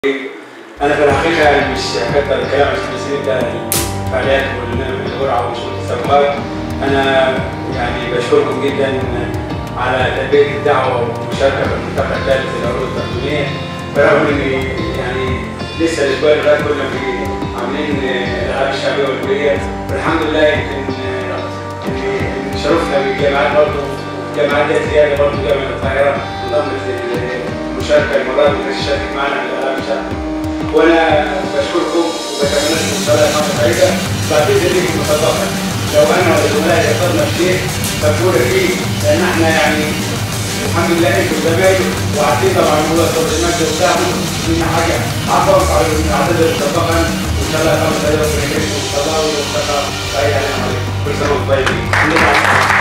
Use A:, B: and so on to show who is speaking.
A: انا في الحقيقه مش هكتر الكلام عشان بس انت الفعاليات والقرعه وشروط الصفقات انا يعني بشكركم جدا على تلبيه الدعوه والمشاركه في الملتقى الثالث للعروض التقديميه برغم ان يعني لسه الاسبوع اللي فات كنا في عاملين الالعاب الشعبيه والكليه والحمد لله يمكن ان شرفنا بالجامعات برضه الجامعات دي زياده برضه جامعه القاهره انضمت للمشاركه المره دي مش شارك معنا في الالعاب الشعبيه وانا بشكركم وبتمنى لكم ان شاء الله حاجه سعيده بعتذر لكم بصداقه لو انا وزملائي اخترنا شيء فكون فيه لان احنا يعني الحمد لله انتم زمايل وعارفين طبعا موضوع صوت المجد وبتاعكم ان حاجه عفوا على اعتذر سابقا وان شاء الله خمس دقايق ربنا يكرمكم ان شاء الله ويوفقنا سعيد علينا عليكم كل سنه وانتم طيبين